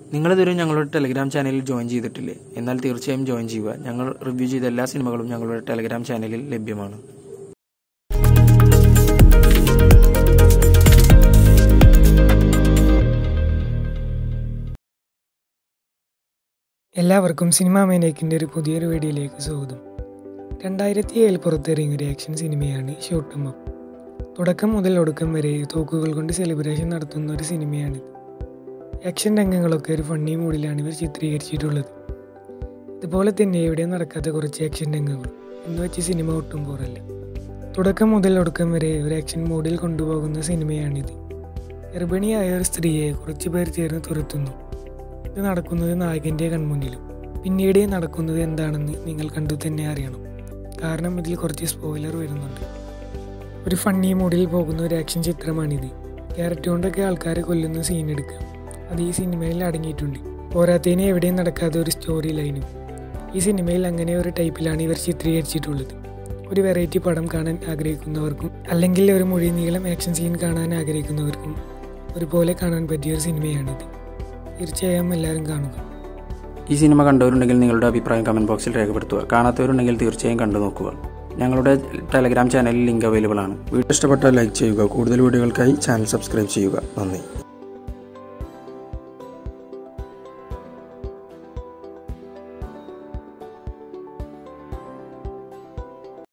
നിങ്ങളിതുവരെ ഞങ്ങളുടെ ടെലഗ്രാം ചാനലിൽ ജോയിൻ ചെയ്തിട്ടില്ലേ എന്നാൽ തീർച്ചയായും ജോയിൻ ചെയ്യുക ഞങ്ങൾ റിവ്യൂ ചെയ്ത എല്ലാ സിനിമകളും ഞങ്ങളുടെ ടെലഗ്രാം ചാനലിൽ ലഭ്യമാണ് എല്ലാവർക്കും സിനിമാ മേനേക്കിൻ്റെ ഒരു പുതിയൊരു വീഡിയോയിലേക്ക് സ്വാഗതം രണ്ടായിരത്തി ഏഴിൽ പുറത്തിറങ്ങിയ ഒരു ആക്ഷൻ സിനിമയാണ് ഷൂട്ടും അപ്പ് തുടക്കം മുതൽ ഒടുക്കം വരെ തോക്കുകൾ കൊണ്ട് സെലിബ്രേഷൻ നടത്തുന്ന ഒരു സിനിമയാണിത് ആക്ഷൻ രംഗങ്ങളൊക്കെ ഒരു ഫണ്ണി മൂഡിലാണ് ഇവർ ചിത്രീകരിച്ചിട്ടുള്ളത് ഇതുപോലെ തന്നെ എവിടെ നടക്കാത്ത കുറച്ച് ആക്ഷൻ രംഗങ്ങൾ എന്ന് വെച്ച് സിനിമ ഒട്ടും പോരല്ല തുടക്കം മുതൽ ഒടുക്കം വരെ ഒരു ആക്ഷൻ മൂഡിൽ കൊണ്ടുപോകുന്ന സിനിമയാണിത് ഗർഭിണിയായ ഒരു സ്ത്രീയെ കുറച്ച് പേർ ചേർന്ന് തുരത്തുന്നു ഇത് നടക്കുന്നത് നായകൻ്റെ കൺമുന്നിലും പിന്നീട് നടക്കുന്നത് എന്താണെന്ന് നിങ്ങൾ കണ്ടു തന്നെ അറിയണം കാരണം ഇതിൽ കുറച്ച് സ്പോയിലർ വരുന്നുണ്ട് ഒരു ഫണ്ണി മൂഡിൽ പോകുന്ന ഒരു ആക്ഷൻ ചിത്രമാണിത് ക്യാരറ്റ് കൊണ്ടൊക്കെ ആൾക്കാരെ കൊല്ലുന്ന സീൻ എടുക്കുക അത് ഈ സിനിമയിൽ അടങ്ങിയിട്ടുണ്ട് പോരാത്തതിന് എവിടെയും നടക്കാത്ത ഒരു സ്റ്റോറി ലൈനും ഈ സിനിമയിൽ അങ്ങനെ ഒരു ടൈപ്പിലാണ് ഇവർ ചിത്രീകരിച്ചിട്ടുള്ളത് ഒരു വെറൈറ്റി പടം കാണാൻ ആഗ്രഹിക്കുന്നവർക്കും അല്ലെങ്കിൽ ഒരു മുഴി നീളം ആക്ഷൻ സീൻ കാണാൻ ആഗ്രഹിക്കുന്നവർക്കും ഒരുപോലെ കാണാൻ പറ്റിയ ഒരു സിനിമയാണിത് തീർച്ചയായും എല്ലാവരും കാണുക ഈ സിനിമ കണ്ടവരുണ്ടെങ്കിൽ നിങ്ങളുടെ അഭിപ്രായം കമൻറ്റ് ബോക്സിൽ രേഖപ്പെടുത്തുക കാണാത്തവരുണ്ടെങ്കിൽ തീർച്ചയായും കണ്ടു നോക്കുക ഞങ്ങളുടെ ടെലഗ്രാം ചാനലിൽ ലിങ്ക് അവൈലബിൾ ആണ് വീഡിയോ ഇഷ്ടപ്പെട്ടാൽ ലൈക്ക് ചെയ്യുക കൂടുതൽ വീഡിയോകൾക്കായി ചാനൽ സബ്സ്ക്രൈബ് ചെയ്യുക നന്ദി